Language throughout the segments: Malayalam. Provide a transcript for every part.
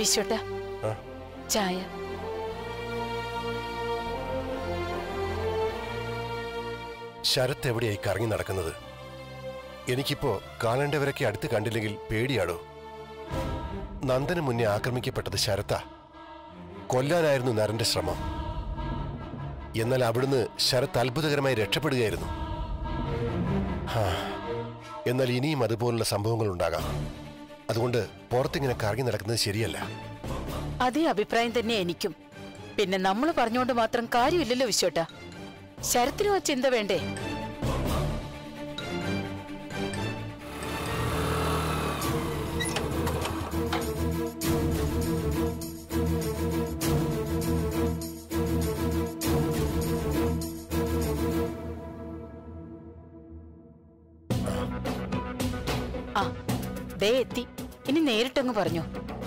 വിശ്വട്ട ആ, ചായ ശരത്ത് എവിടെയായി കറങ്ങി നടക്കുന്നത് എനിക്കിപ്പോ കാണേണ്ടവരൊക്കെ അടുത്ത് കണ്ടില്ലെങ്കിൽ പേടിയാടോ നന്ദന് മുന്നേ ആക്രമിക്കപ്പെട്ടത് ശരത്താ കൊല്ലാനായിരുന്നു നരന്റെ ശ്രമം എന്നാൽ അവിടുന്ന് ശരത്ത് അത്ഭുതകരമായി രക്ഷപ്പെടുകയായിരുന്നു ഹാ, എന്നാൽ ഇനിയും അതുപോലുള്ള സംഭവങ്ങൾ ഉണ്ടാകാം അതുകൊണ്ട് പുറത്തിങ്ങനെ കറങ്ങി നടക്കുന്നത് ശരിയല്ല അതേ അഭിപ്രായം തന്നെ എനിക്കും പിന്നെ നമ്മൾ പറഞ്ഞുകൊണ്ട് മാത്രം കാര്യമില്ലല്ലോ വിശ്വട്ട ശരത്തിനും ആ ചിന്ത വേണ്ടേ ആ ദേ എത്തി ഇനി നേരിട്ടങ്ങ് പറഞ്ഞു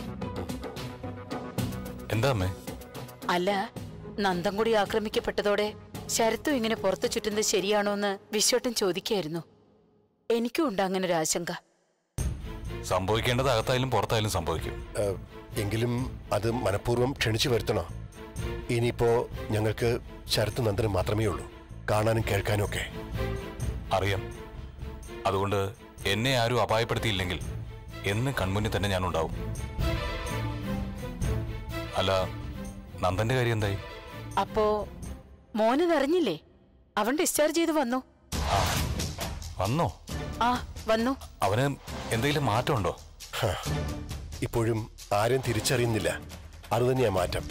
എന്താ അമ്മേ അല്ല നന്ദൻകുടി ആക്രമിക്കപ്പെട്ടതോടെ ശരത്തും ഇങ്ങനെ പുറത്തു ചുറ്റുന്നത് ശരിയാണോ എന്ന് വിശ്വട്ടൻ ചോദിക്കായിരുന്നു എനിക്കും ഉണ്ട് അങ്ങനെ ഒരു ആശങ്ക സംഭവിക്കേണ്ടത് അകത്തായാലും പുറത്തായാലും സംഭവിക്കും ഏഹ്, എങ്കിലും അത് മനഃപൂർവ്വം ക്ഷണിച്ചു വരുത്തണോ ഇനിയിപ്പോ ഞങ്ങൾക്ക് ശരത്ത് നന്ദനം മാത്രമേ ഉള്ളൂ കാണാനും കേൾക്കാനും ഒക്കെ അറിയാം അതുകൊണ്ട് എന്നെ ആരും അപായപ്പെടുത്തിയില്ലെങ്കിൽ എന്ന് കൺമുന്നിൽ തന്നെ ഞാൻ ഉണ്ടാവും അല്ല നന്ദന്റെ കാര്യം എന്തായി അപ്പോ മോനതറിഞ്ഞില്ലേ അവൻ ഡിസ്ചാർജ് ചെയ്ത് വന്നു ആ വന്നോ ആ വന്നു അവന് എന്തെങ്കിലും മാറ്റമുണ്ടോ ഹ, ഇപ്പോഴും ആരും തിരിച്ചറിയുന്നില്ല അതുതന്നെയാ മാറ്റം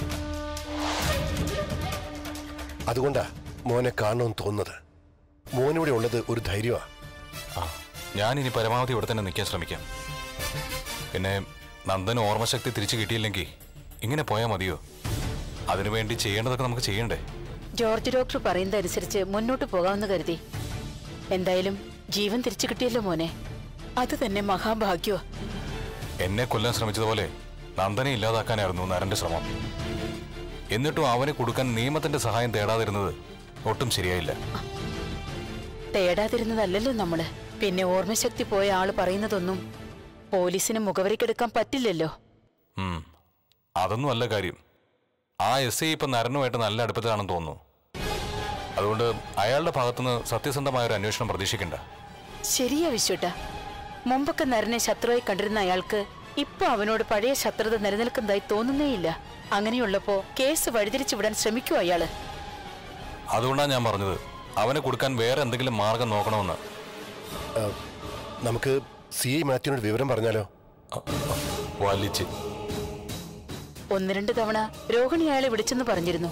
അതുകൊണ്ടാ മോനെ കാണണമെന്ന് തോന്നുന്നത് മോനിവിടെ ഉള്ളത് ഒരു ധൈര്യമാ ആ ഞാൻ ഇനി പരമാവധി ഇവിടെ തന്നെ നിൽക്കാൻ ശ്രമിക്കാം പിന്നെ നന്ദന് ഓർമ്മശക്തി തിരിച്ചു കിട്ടിയില്ലെങ്കിൽ ഇങ്ങനെ പോയാൽ മതിയോ അതിനുവേണ്ടി ചെയ്യേണ്ടതൊക്കെ നമുക്ക് ചെയ്യണ്ടേ ജോർജ് ഡോക്ടർ പറയുന്നതനുസരിച്ച് മുന്നോട്ട് പോകാമെന്ന് കരുതി എന്തായാലും ജീവൻ തിരിച്ചു കിട്ടിയല്ലോ മോനെ അത് തന്നെ മഹാഭാഗ്യോ എന്നെ കൊല്ലാൻ ശ്രമിച്ചതുപോലെ നന്ദനെ ഇല്ലാതാക്കാനായിരുന്നു നരന്റെ ശ്രമം എന്നിട്ടും അവനെ കൊടുക്കാൻ നിയമത്തിന്റെ സഹായം തേടാതിരുന്നത് ഒട്ടും ശരിയായില്ല തേടാതിരുന്നതല്ലല്ലോ നമ്മള് പിന്നെ ഓർമ്മശക്തി പോയ ആള് പറയുന്നതൊന്നും പോലീസിന് മുഖവരിക്കെടുക്കാൻ പറ്റില്ലല്ലോ ഉം. അതൊന്നും അല്ല കാര്യം ആ എസ് ഐ ഇപ്പൊ നരനുമായിട്ട് നല്ല അടുപ്പത്തിലാണെന്ന് തോന്നുന്നു അതുകൊണ്ട് അയാളുടെ ഭാഗത്തുനിന്ന് സത്യസന്ധമായ ഒരു അന്വേഷണം പ്രതീക്ഷിക്കണ്ട ശരിയാ വിശ്വട്ട മുമ്പൊക്കെ നരനെ ശത്രുവായി കണ്ടിരുന്ന അയാൾക്ക് ഇപ്പൊ അവനോട് പഴയ ശത്രുത നിലനിൽക്കുന്നതായി തോന്നുന്നേയില്ല അങ്ങനെയുള്ളപ്പോ കേസ് വഴിതിരിച്ചു വിടാൻ ശ്രമിക്കുമോ അയാള് അതുകൊണ്ടാണ് ഞാൻ പറഞ്ഞത് അവനെ കൊടുക്കാൻ വേറെ എന്തെങ്കിലും മാർഗം നോക്കണമെന്ന് ഏഹ്, നമുക്ക് സി ഐ മാത്യുവിനോട് വിവരം പറഞ്ഞാലോ അ- അ- വലിച്ച് ഒന്ന് രണ്ട് തവണ രോഹിണി അയാളെ വിളിച്ചെന്ന് പറഞ്ഞിരുന്നു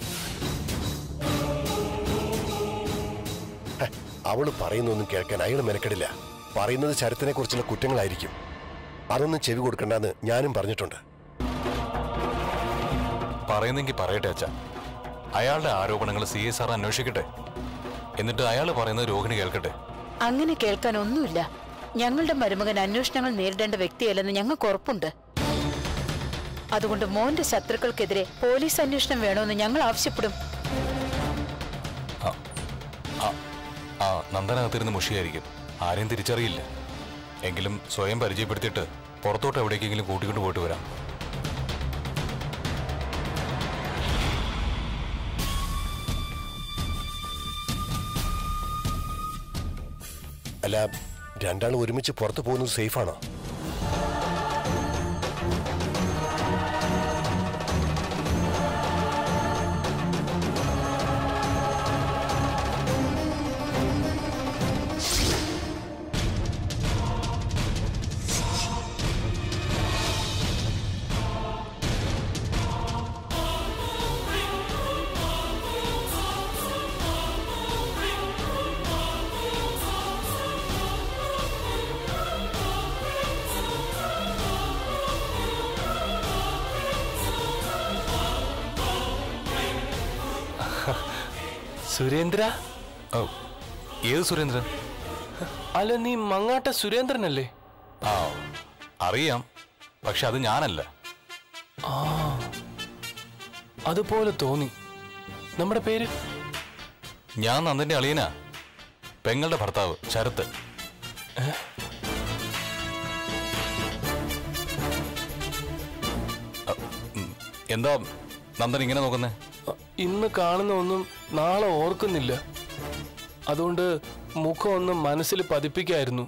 ഹ, അവള് പറയുന്നൊന്നും കേൾക്കാൻ അയാൾ മെനക്കെടില്ല പറയുന്നത് ശരത്തിനെ കുറിച്ചുള്ള കുറ്റങ്ങളായിരിക്കും അതൊന്നും ചെവി കൊടുക്കണ്ടെന്ന് ഞാനും പറഞ്ഞിട്ടുണ്ട് പറയുന്നെങ്കിൽ പറയട്ടെ അച്ഛ അയാളുടെ ആരോപണങ്ങൾ സി എസ് ആർ അന്വേഷിക്കട്ടെ എന്നിട്ട് അയാൾ പറയുന്നത് രോഹിണി കേൾക്കട്ടെ അങ്ങനെ കേൾക്കാൻ ഒന്നുമില്ല ഞങ്ങളുടെ മരുമകൻ അന്വേഷണങ്ങൾ നേരിടേണ്ട വ്യക്തിയല്ലെന്ന് ഞങ്ങൾക്ക് ഉറപ്പുണ്ട് അതുകൊണ്ട് മോന്റെ ശത്രുക്കൾക്കെതിരെ പോലീസ് അന്വേഷണം വേണമെന്ന് ഞങ്ങൾ ആവശ്യപ്പെടും ആ, ആ, ആ നന്ദനകത്തിരുന്ന് മുഷിയായിരിക്കും ആരെയും തിരിച്ചറിയില്ല എങ്കിലും സ്വയം പരിചയപ്പെടുത്തിയിട്ട് പുറത്തോട്ട് എവിടേക്കെങ്കിലും കൂട്ടിക്കൊണ്ട് പോയിട്ട് വരാം അല്ല രണ്ടാൾ ഒരുമിച്ച് പുറത്തു പോകുന്നത് സേഫാണോ സുരേന്ദ്ര ഓ ഏത് സുരേന്ദ്രൻ അല്ല നീ മങ്ങാട്ട സുരേന്ദ്രനല്ലേ ആ അറിയാം പക്ഷെ അത് ഞാനല്ല അതുപോലെ തോന്നി നമ്മുടെ പേര് ഞാൻ നന്ദന്റെ അളിയനാ പെങ്ങളുടെ ഭർത്താവ് ശരത്ത് എന്താ നന്ദൻ ഇങ്ങനെ നോക്കുന്നേ അ, ഇന്ന് കാണുന്ന ഒന്നും നാളെ ഓർക്കുന്നില്ല അതുകൊണ്ട് മുഖം ഒന്ന് മനസ്സിൽ പതിപ്പിക്കായിരുന്നു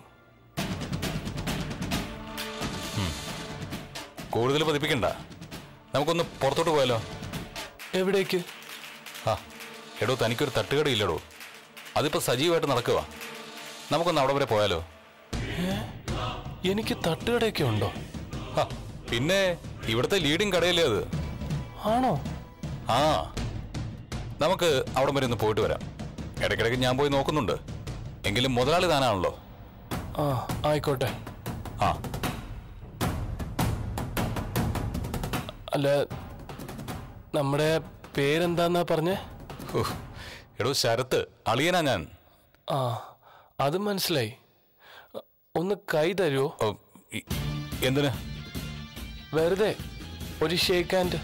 കൂടുതൽ പതിപ്പിക്കണ്ട നമുക്കൊന്ന് പുറത്തോട്ട് പോയാലോ എവിടേക്ക് ആ എടോ തനിക്കൊരു തട്ടുകടയില്ലടോ അതിപ്പോ സജീവമായിട്ട് നടക്കുക നമുക്കൊന്ന് അവിടെ വരെ പോയാലോ എനിക്ക് തട്ടുകടയൊക്കെ ഉണ്ടോ ഹ, പിന്നെ ഇവിടുത്തെ ലീഡിങ് കടയല്ലേ അത് ആണോ ആ നമുക്ക് അവിടെ വരെ ഒന്ന് പോയിട്ട് വരാം ഇടയ്ക്കിടയ്ക്ക് ഞാൻ പോയി നോക്കുന്നുണ്ട് എങ്കിലും മുതലാളി താനാണല്ലോ ആ ആയിക്കോട്ടെ ആ അല്ല നമ്മുടെ പേരെന്താന്നാ പറഞ്ഞേ ഹു, എടോ ശരത്ത് അളിയനാ ഞാൻ ആ അത് മനസ്സിലായി ഒന്ന് കൈ തരുമോ ഓ, ഇ- എന്തിന് വെറുതെ ഒരു ഷേക്ക് ഹാൻഡ്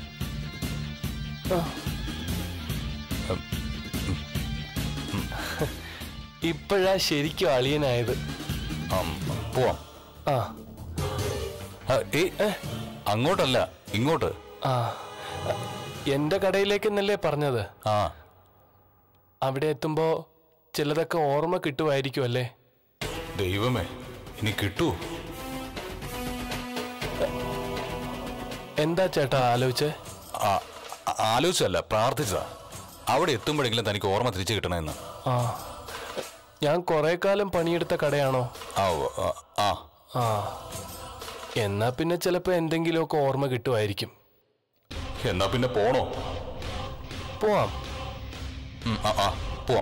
ഇപ്പോഴാ ശരിക്കും അളിയനായത് ആം, പോവാം ആ ആ, ഏയ്, ഏ, അങ്ങോട്ടല്ല ഇങ്ങോട്ട് ആ എന്റെ കടയിലേക്കെന്നല്ലേ പറഞ്ഞത് ആ അവിടെ എത്തുമ്പോ ചിലതൊക്കെ ഓർമ്മ കിട്ടുമായിരിക്കും അല്ലേ ദൈവമേ ഇനി കിട്ടൂ എന്താ ചേട്ടാ ആലോചിച്ചേ ആ, ആ- ആലോചിച്ചല്ല പ്രാർത്ഥിച്ചതാ അവിടെ എത്തുമ്പോഴെങ്കിലും തനിക്ക് ഓർമ്മ തിരിച്ചു കിട്ടണമെന്ന് ആ ഞാൻ കുറെ കാലം പണിയെടുത്ത കടയാണോ ആ ഓ, ആ, ആ ആ എന്നാ പിന്നെ ചിലപ്പോ എന്തെങ്കിലുമൊക്കെ ഓർമ്മ കിട്ടുമായിരിക്കും എന്നാ പിന്നെ പോണോ പോവാം ഉം, ആ ആ പോവാം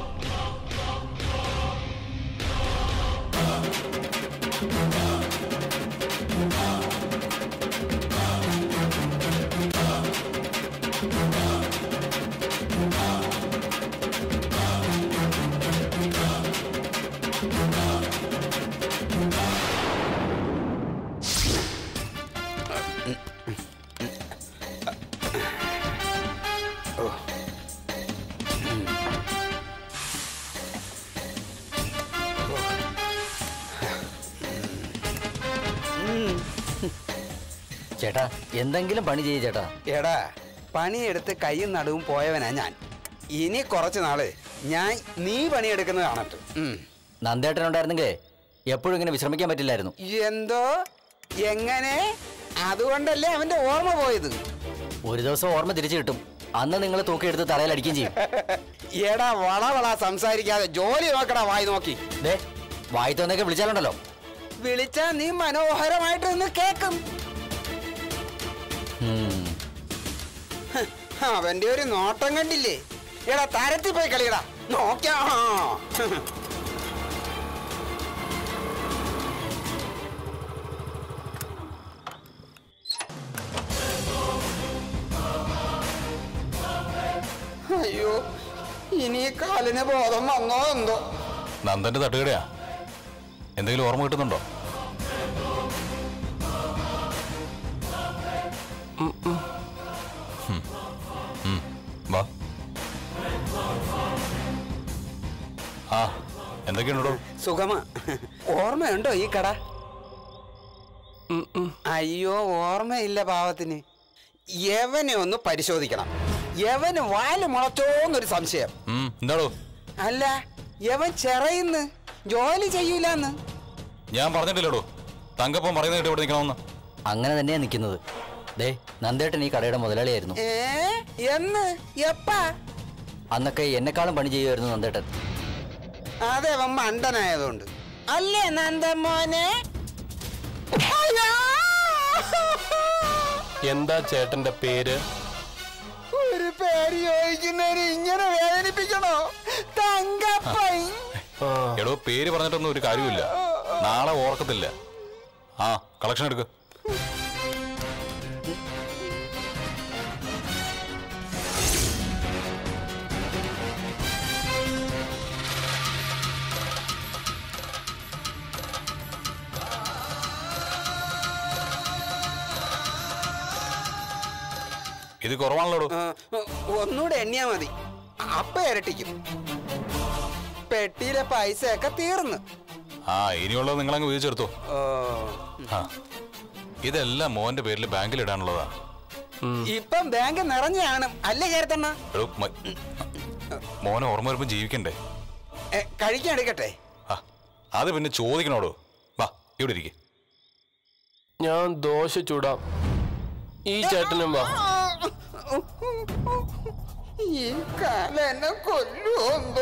ചേട്ടാ എന്തെങ്കിലും പണി ചെയ്യ് ചേട്ടാ എടാ പണിയെടുത്ത് കൈയും നടുവും പോയവനാ ഞാൻ ഇനി കുറച്ച് നാള് ഞാൻ നീ പണിയെടുക്കുന്നത് കാണട്ടെ ഉം. നന്ദേട്ടനുണ്ടായിരുന്നെങ്കിലേ എപ്പോഴും ഇങ്ങനെ വിശ്രമിക്കാൻ പറ്റില്ലായിരുന്നു എന്തോ എങ്ങനെ അതുകൊണ്ടല്ലേ അവന്റെ ഓർമ്മ പോയത് ഒരു ദിവസം ഓർമ്മ തിരിച്ചു കിട്ടും അന്ന് നിങ്ങൾ തൂക്കിയെടുത്ത് തറയിൽ അടിക്കുകയും ചെയ്യും എടാ വള വള സംസാരിക്കാതെ ജോലി നോക്കടാ വായി നോക്കി ദേ വായിത്തോന്നൊക്കെ വിളിച്ചാലുണ്ടല്ലോ വിളിച്ചാ നീ മനോഹരമായിട്ട് നിന്ന് കേക്കും ഉം. അവന്റെ ഒരു നോട്ടം കണ്ടില്ലേ എടാ തരത്തിൽ പോയി കളിയടാ നോക്കാ അയ്യോ ഇനി ഈ കാലിന് ബോധം വന്നോ എന്തോ നന്ദന്റെ തട്ടുകടയാ എന്തെങ്കിലും ഓർമ്മ കിട്ടുന്നുണ്ടോ ഉം. ഉം. വാ ആ എന്തൊക്കെയുണ്ടോ സുഖമ ഓർമ്മയുണ്ടോ ഈ കട ഉം, ഉം. അയ്യോ ഓർമ്മയില്ല പാവത്തിന് യവനെ ഒന്ന് പരിശോധിക്കണം യവന് വാല് മുളച്ചോന്നൊരു സംശയം എന്താടോ അല്ല യവൻ ചെറയുന്ന് ജോലി ചെയ്യൂലെന്ന് ഞാൻ പറഞ്ഞിട്ടില്ലടോ തങ്കപ്പം പറയുന്നത് കേട്ട് ഇവിടെ നിൽക്കണമെന്ന് അങ്ങനെ തന്നെയാ നിൽക്കുന്നത് ദേ നന്ദേട്ടൻ ഈ കടയുടെ മുതലാളിയായിരുന്നു ഏ എന്ന് എപ്പാ അന്നൊക്കെ എന്നെക്കാളും പണി ചെയ്യുമായിരുന്നു നന്ദേട്ടൻ അതവൻ മണ്ടനായതുകൊണ്ട് അല്ലേ നന്ദമോനെ അയ്യോ! എന്താ ചേട്ടന്റെ പേര് ഒരു പേര് ചോദിക്കുന്നതിന് ഇങ്ങനെ വേദനിപ്പിക്കണോ തങ്കപ്പൻ ആ എടോ പേര് പറഞ്ഞിട്ടൊന്നും ഒരു കാര്യമില്ല നാളെ ഓർക്കത്തില്ല ആ കളക്ഷൻ എടുക്ക് ഇത് കുറവാണല്ലോടോ ആ, ഒന്നുകൂടെ എണ്ണിയാ മതി അപ്പ ഇരട്ടിക്കും പെട്ടിയിലെ പൈസയൊക്കെ തീർന്നു ആ ഇനിയുള്ളത് നിങ്ങളങ്ങ് വീതിച്ചെടുത്തോ ഓ, ആ ഇതെല്ലാം മോന്റെ പേരിൽ ബാങ്കിൽ ഇടാനുള്ളതാ ഇപ്പം ബാങ്ക് നിറഞ്ഞു കാണും അല്ലേ ചേർത്തണ്ണ എടോ, മ- മോനെ ഓർമ്മ വരുമ്പോൾ ജീവിക്കണ്ടേ കഴിക്കാൻ എടുക്കട്ടെ ആ അത് പിന്നെ ചോദിക്കണോടോ വാ ഇവിടെ ഇരിക്കെ ഞാൻ ദോശ ചൂടാം ഈ ചേട്ടനും വാ ഈ കാലം എന്നെ കൊല്ലുവോ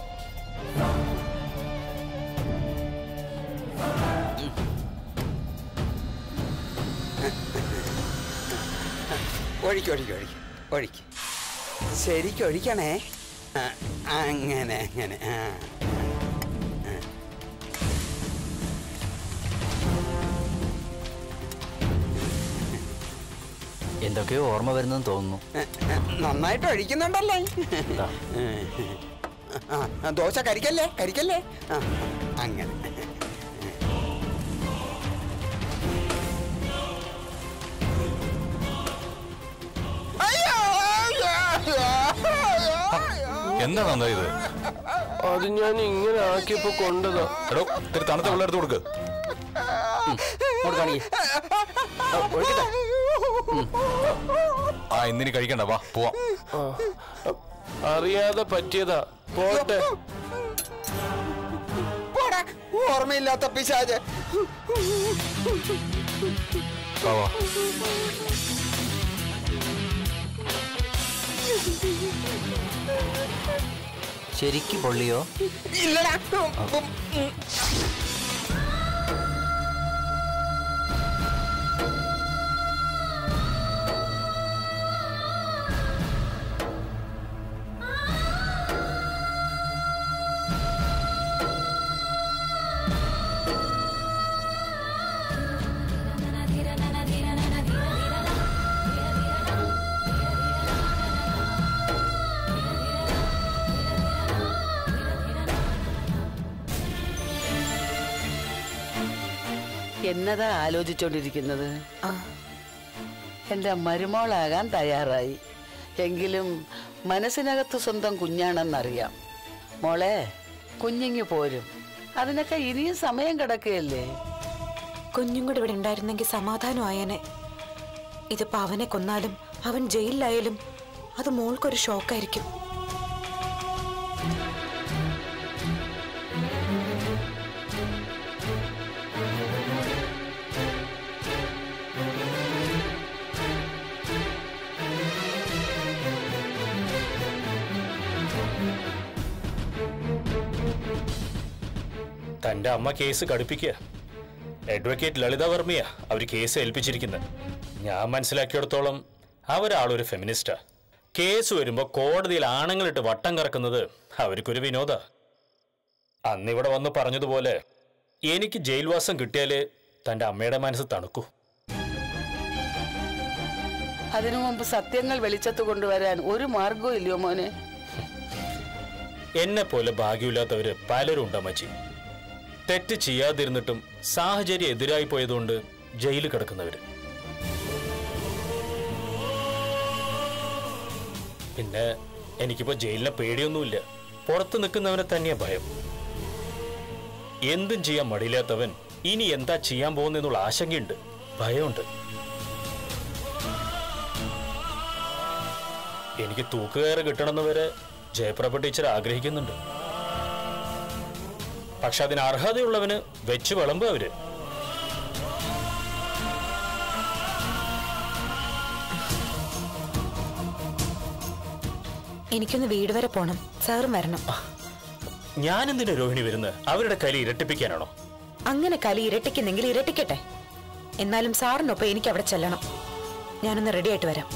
ഒഴിക്ക് ഒഴിക്ക് ഒഴിക്ക് ഒഴിക്ക് ശരിക്കും ഒഴിക്കണേ ആ, അങ്ങനെ അങ്ങനെ ആ എന്തൊക്കെയോ ഓർമ്മ വരുന്നെന്ന് തോന്നുന്നു നന്നായിട്ട് ഒഴിക്കുന്നുണ്ടല്ലേ ആ, ആ, ദോശ കരിക്കല്ലേ കരിക്കല്ലേ ആ, അങ്ങനെ അയ്യോ, അയ്യോ, അയ്യോ, അയ്യോ. എന്താ നന്ദ ഇത് അത് ഞാൻ ഇങ്ങനെ ആക്കിയപ്പോ കൊണ്ടതാ എടോ ഇത്തിരി തണുത്ത വെള്ളം എടുത്ത് കൊടുക്ക് ഇങ്ങോട്ട് കാണിക്ക്. ആ, ഒഴിക്കട്ടെ ആ ഇന്നിനി കഴിക്കണ്ട വാ പോവാം ആ. അറിയാതെ പറ്റിയതാ പോട്ടെ പോടാ, ഓർമ്മയില്ലാത്ത പിശാജ് വാ വാ ശരിക്ക് പൊള്ളിയോ ഇല്ലടാ ഉം, ഉം. എന്നതാ ആലോചിച്ചോണ്ടിരിക്കുന്നത് എന്റെ മരുമോളാകാൻ തയ്യാറായി എങ്കിലും മനസ്സിനകത്ത് സ്വന്തം കുഞ്ഞാണെന്നറിയാം മോളെ കുഞ്ഞിങ്ങി പോരും അതിനൊക്കെ ഇനിയും സമയം കിടക്കുകയല്ലേ കുഞ്ഞും കൂടെ ഇവിടെ ഉണ്ടായിരുന്നെങ്കിൽ സമാധാനമായേനെ ഇതിപ്പോ അവനെ കൊന്നാലും അവൻ ജയിലിലായാലും അത് മോൾക്കൊരു ഷോക്കായിരിക്കും തന്റെ അമ്മ കേസ് കടുപ്പിക്കുക അഡ്വക്കേറ്റ് ലളിത വർമ്മയാ അവർ കേസ് ഏൽപ്പിച്ചിരിക്കുന്നത് ഞാൻ മനസ്സിലാക്കിയിടത്തോളം അവരാളൊരു ഫെമിനിസ്റ്റാ കേസ് വരുമ്പോൾ കോടതിയിൽ ആണുങ്ങളിട്ട് വട്ടം കറക്കുന്നത് അവർക്കൊരു വിനോദ അന്നിവിടെ വന്ന് പറഞ്ഞതുപോലെ എനിക്ക് ജയിൽവാസം കിട്ടിയാലേ തന്റെ അമ്മയുടെ മനസ്സ് തണുക്കൂ അതിനു മുമ്പ് സത്യങ്ങൾ വെളിച്ചത്ത് കൊണ്ടുവരാൻ ഒരു മാർഗവും ഇല്ലയോ മോനെ എന്നെ പോലെ ഭാഗ്യമില്ലാത്തവര് പലരും ഉണ്ട് അമ്മച്ചി തെറ്റ് ചെയ്യാതിരുന്നിട്ടും സാഹചര്യം എതിരായി പോയതുകൊണ്ട് ജയിലിൽ കിടക്കുന്നവര് പിന്നെ എനിക്കിപ്പോ ജയിലിനെ പേടിയൊന്നുമില്ല പുറത്ത് നിൽക്കുന്നവനെ തന്നെയാ ഭയം എന്തും ചെയ്യാൻ മടിയില്ലാത്തവൻ ഇനി എന്താ ചെയ്യാൻ പോകുന്നെന്നുള്ള ആശങ്കയുണ്ട് ഭയമുണ്ട് എനിക്ക് തൂക്കുകയറ് കിട്ടണമെന്ന് വരെ ജയപ്രഭ ടീച്ചർ ആഗ്രഹിക്കുന്നുണ്ട് പക്ഷെ അതിന് അർഹതയുള്ളവന് വെച്ച് വിളമ്പ് അവര് എനിക്കൊന്ന് വീട് വരെ പോണം സാറും വരണം ഞാൻ എന്തിനാ രോഹിണി വരുന്നത് അവരുടെ കലി ഇരട്ടിപ്പിക്കാനാണോ അങ്ങനെ കലി ഇരട്ടിക്കുന്നെങ്കിൽ ഇരട്ടിക്കട്ടെ എന്നാലും സാറിനൊപ്പം എനിക്ക് അവിടെ ചെല്ലണം ഞാനൊന്ന് റെഡി ആയിട്ട് വരാം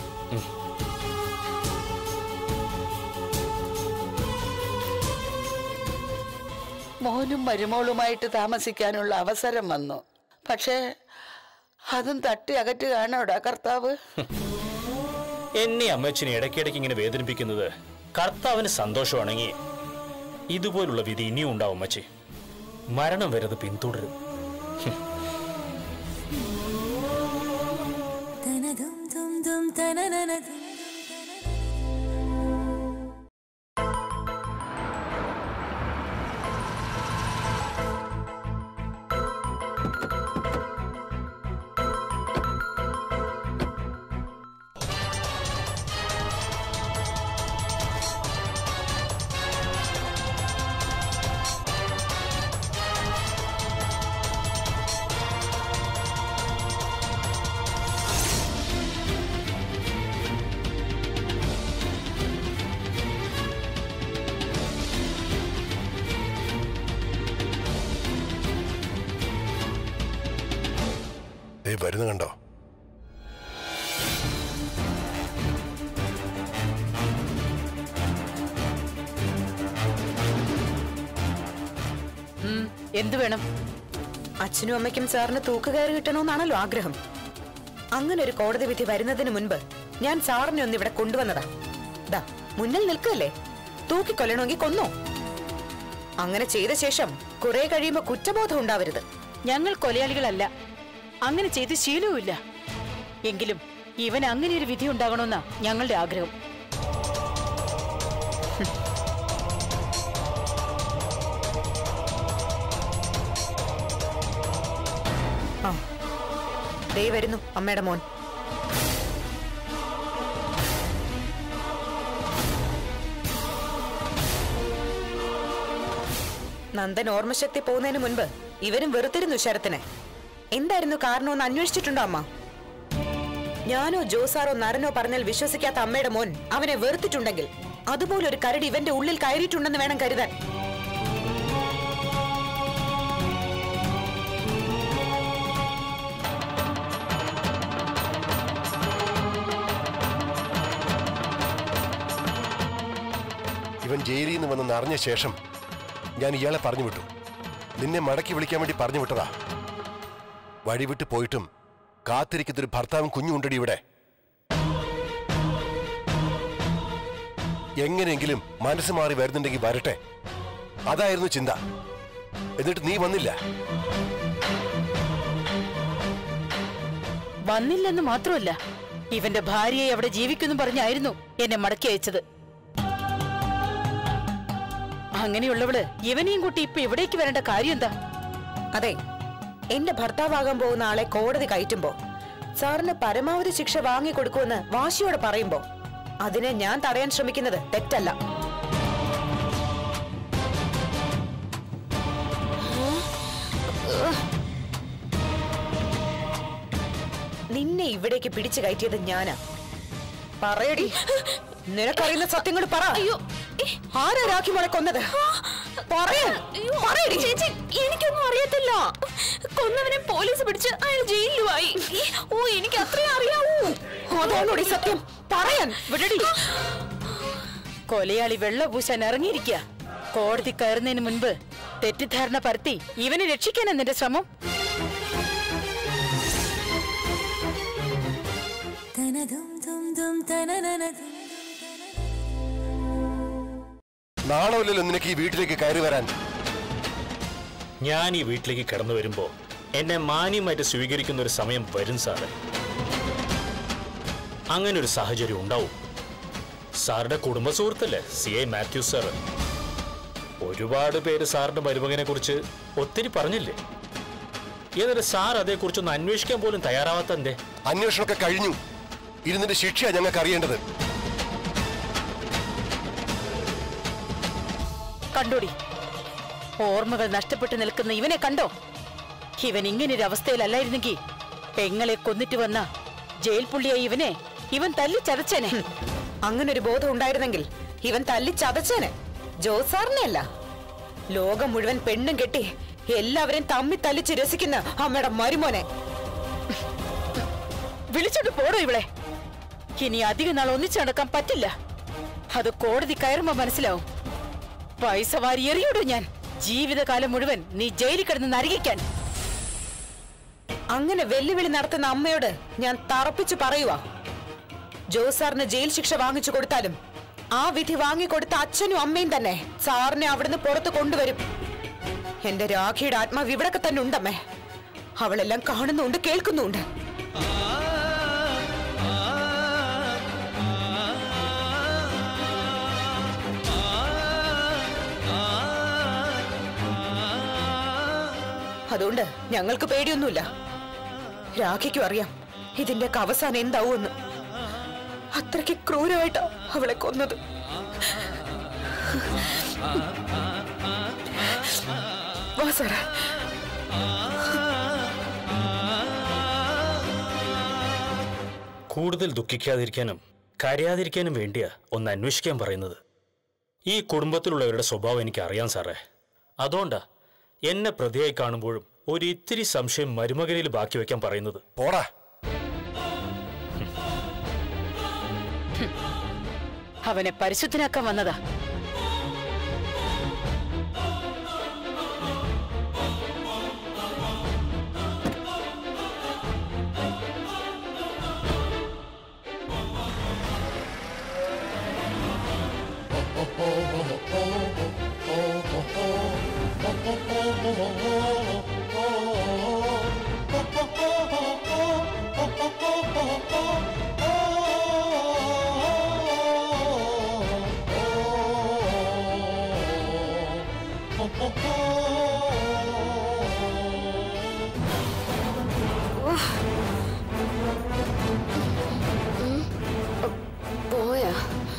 മോനും മരുമോളുമായിട്ട് താമസിക്കാനുള്ള അവസരം വന്നു പക്ഷേ അതും തട്ടി അകറ്റുകയാണോടാ കർത്താവ് എന്നെ അമ്മച്ചിനെ ഇടയ്ക്കിടയ്ക്ക് ഇങ്ങനെ വേദനിപ്പിക്കുന്നത് കർത്താവിന് സന്തോഷമാണെങ്കിൽ ഇതുപോലുള്ള വിധി ഇനിയും ഉണ്ടാവും അമ്മച്ചി മരണം വരെ അത് പിന്തുടരും ദേ വരുന്ന കണ്ടോ ഉം, എന്തു വേണം അച്ഛനും അമ്മയ്ക്കും സാറിന് തൂക്കുകയറി കിട്ടണമെന്നാണല്ലോ ആഗ്രഹം അങ്ങനെ ഒരു കോടതി വിധി വരുന്നതിന് മുൻപ് ഞാൻ സാറിനെ ഒന്ന് ഇവിടെ കൊണ്ടുവന്നതാ ദാ മുന്നിൽ നിൽക്കല്ലേ തൂക്കിക്കൊല്ലണമെങ്കിൽ കൊന്നോ അങ്ങനെ ചെയ്ത ശേഷം കുറെ കഴിയുമ്പോ കുറ്റബോധം ഉണ്ടാവരുത് ഞങ്ങൾ കൊലയാളികളല്ല അങ്ങനെ ചെയ്ത് ശീലവുമില്ല എങ്കിലും ഇവൻ അങ്ങനെ ഒരു വിധി ഉണ്ടാകണമെന്നാ ഞങ്ങളുടെ ആഗ്രഹം ആ ദേ വരുന്നു അമ്മയുടെ മോൻ നന്ദൻ ഓർമ്മശക്തി പോകുന്നതിന് മുൻപ് ഇവരും വെറുത്തിരുന്നു ശരത്തിനെ എന്തായിരുന്നു കാരണമെന്ന് അന്വേഷിച്ചിട്ടുണ്ടോ അമ്മ ഞാനോ ജോസാറോ നരനോ പറഞ്ഞാൽ വിശ്വസിക്കാത്ത അമ്മയുടെ മോൻ അവനെ വെറുത്തിട്ടുണ്ടെങ്കിൽ അതുപോലൊരു കരടി ഇവന്റെ ഉള്ളിൽ കയറിയിട്ടുണ്ടെന്ന് വേണം കരുതാൻ ഇവൻ ജയിലിൽ നിന്ന് വന്നെന്ന് അറിഞ്ഞ ശേഷം ഞാൻ ഇയാളെ പറഞ്ഞു വിട്ടു നിന്നെ മടക്കി വിളിക്കാൻ വേണ്ടി പറഞ്ഞു വിട്ടതാ വഴിവിട്ട് പോയിട്ടും കാത്തിരിക്കുന്നൊരു ഭർത്താവും കുഞ്ഞും ഉണ്ടടി ഇവിടെ എങ്ങനെയെങ്കിലും മനസ്സ് മാറി വരുന്നുണ്ടെങ്കിൽ വരട്ടെ അതായിരുന്നു ചിന്ത എന്നിട്ട് നീ വന്നില്ല വന്നില്ലെന്ന് മാത്രമല്ല ഇവന്റെ ഭാര്യയെ അവിടെ ജീവിക്കുന്നു പറഞ്ഞായിരുന്നു എന്നെ മടക്കി അയച്ചത് അങ്ങനെയുള്ളവള് ഇവനെയും കൂട്ടി ഇപ്പൊ ഇവിടേക്ക് വരേണ്ട കാര്യം എന്താ അതെ എന്റെ ഭർത്താവാകാൻ പോകുന്ന ആളെ കോടതി കയറ്റുമ്പോ സാറിന് പരമാവധി ശിക്ഷ വാങ്ങിക്കൊടുക്കുമെന്ന് വാശിയോടെ പറയുമ്പോ അതിനെ ഞാൻ തടയാൻ ശ്രമിക്കുന്നത് തെറ്റല്ല നിന്നെ ഇവിടേക്ക് പിടിച്ചു കയറ്റിയത് ഞാനാ പറയടി നിനക്കറിയുന്ന സത്യങ്ങൾ പറ ആരാ രാഖി മോളെ കൊന്നത് പറയാൻ പറയടി ചേച്ചി എനിക്കൊന്നും അറിയത്തില്ല കൊന്നവനെ പോലീസ് പിടിച്ച് അയാൾ ജയിലിലുമായി ഓ എനിക്ക് അത്രയും അറിയാവൂ അതാണോടി സത്യം പറയാൻ വിടടി കൊലയാളി വെള്ള പൂശാൻ ഇറങ്ങിയിരിക്കുക കോടതി കയറുന്നതിന് മുൻപ് തെറ്റിദ്ധാരണ പരത്തി ഇവനെ രക്ഷിക്കാനാ നിന്റെ ശ്രമം നാളെ നിനക്ക് ഈ വീട്ടിലേക്ക് കയറി വരാൻ ഞാൻ ഈ വീട്ടിലേക്ക് കടന്നു വരുമ്പോൾ എന്നെ മാന്യമായിട്ട് സ്വീകരിക്കുന്ന ഒരു സമയം വരും സാറ് അങ്ങനെ ഒരു സാഹചര്യം ഉണ്ടാവും സാറുടെ കുടുംബ സുഹൃത്തല്ലേ സി ഐ മാത്യു സാർ ഒരുപാട് പേര് സാറിന്റെ മരുമകനെ കുറിച്ച് ഒത്തിരി പറഞ്ഞില്ലേ എന്നിട്ട് സാർ അതേക്കുറിച്ചൊന്ന് അന്വേഷിക്കാൻ പോലും തയ്യാറാവാത്ത എന്തേ അന്വേഷണമൊക്കെ കഴിഞ്ഞു ഇരുന്നിട്ട് ശിക്ഷയാണ് ഞങ്ങൾക്ക് അറിയേണ്ടത് കണ്ടോടി ഓർമ്മകൾ നഷ്ടപ്പെട്ടു നിൽക്കുന്ന ഇവനെ കണ്ടോ ഇവൻ ഇങ്ങനൊരു അവസ്ഥയിലല്ലായിരുന്നെങ്കിൽ പെങ്ങളെ കൊന്നിട്ട് വന്ന ജയിൽ പുള്ളിയായി ഇവനെ ഇവൻ തല്ലി ചതച്ചേനെ അങ്ങനെ ഒരു ബോധം ഉണ്ടായിരുന്നെങ്കിൽ ഇവൻ തല്ലി ചതച്ചേനെ ജോസാറിനെ അല്ല ലോകം മുഴുവൻ പെണ്ണും കെട്ടി എല്ലാവരെയും തമ്മി തല്ലിച്ച് രസിക്കുന്ന അമ്മയുടെ മരുമോനെ വിളിച്ചോണ്ട് പോടോ ഇവളെ ഇനി അധിക നാൾ ഒന്നിച്ചു നടക്കാൻ പറ്റില്ല അത് കോടതി കയറുമ്പോ മനസ്സിലാവും പൈസ വാരി എറിയോടോ ഞാൻ ജീവിതകാലം മുഴുവൻ നീ ജയിലിൽ കിടന്ന് നരകിക്കാൻ അങ്ങനെ വെല്ലുവിളി നടത്തുന്ന അമ്മയോട് ഞാൻ തറപ്പിച്ചു പറയുവാ ജോസാറിന് ജയിൽ ശിക്ഷ വാങ്ങിച്ചു കൊടുത്താലും ആ വിധി വാങ്ങിക്കൊടുത്ത അച്ഛനും അമ്മയും തന്നെ സാറിനെ അവിടുന്ന് പുറത്ത് കൊണ്ടുവരും എന്റെ രാഖിയുടെ ആത്മാവ് ഇവിടൊക്കെ തന്നെ ഉണ്ടമ്മേ അവളെല്ലാം കാണുന്നുണ്ട് കേൾക്കുന്നുണ്ട് അതുകൊണ്ട് ഞങ്ങൾക്ക് പേടിയൊന്നുമില്ല രാഖിക്കും അറിയാം ഇതിന്റെയൊക്കെ അവസാനം എന്താവുമെന്ന് അത്രയ്ക്ക് ക്രൂരമായിട്ടാ അവളെ കൊന്നത് വാ സാറേ കൂടുതൽ ദുഃഖിക്കാതിരിക്കാനും കരയാതിരിക്കാനും വേണ്ടിയാ ഒന്ന് അന്വേഷിക്കാൻ പറയുന്നത് ഈ കുടുംബത്തിലുള്ളവരുടെ സ്വഭാവം എനിക്ക് അറിയാം സാറേ അതുകൊണ്ടാ എന്നെ പ്രതിയായി കാണുമ്പോഴും ഒരു ഇത്തിരി സംശയം മരുമകനിൽ ബാക്കി വെക്കാൻ പറയുന്നത് പോടാ അവനെ പരിശുദ്ധനാക്കാൻ വന്നതാ പോയാ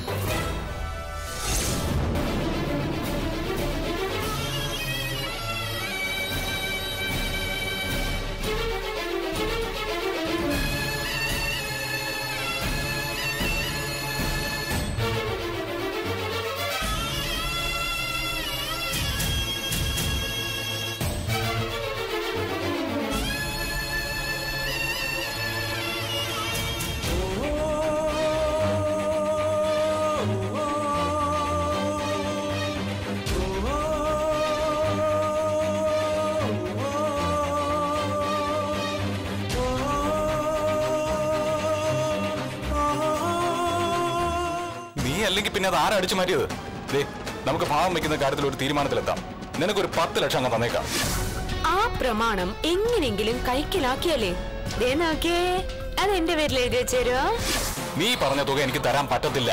നീ അല്ലെങ്കിൽ പിന്നെ അത് ആരാ അടിച്ചു മാറ്റിയത് ദേ നമുക്ക് ഭാവം വെക്കുന്ന കാര്യത്തിൽ ഒരു തീരുമാനത്തിലെത്താം നിനക്കൊരു പത്ത് ലക്ഷം അങ്ങ് തന്നേക്കാം ആ പ്രമാണം എങ്ങനെങ്കിലും കൈക്കലാക്കിയല്ലേ ദേ നോക്കിയേ അത് എന്റെ പേരിൽ എഴുതി വെച്ചേരോ നീ പറഞ്ഞ തുക എനിക്ക് തരാൻ പറ്റത്തില്ല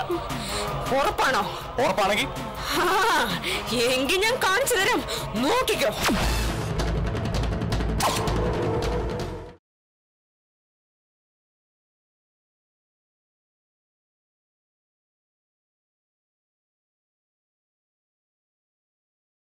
ഉറപ്പാണോ ഉറപ്പാണെങ്കിൽ ഹാ, എങ്കിൽ ഞാൻ കാണിച്ചു തരാം നോക്കിക്കോ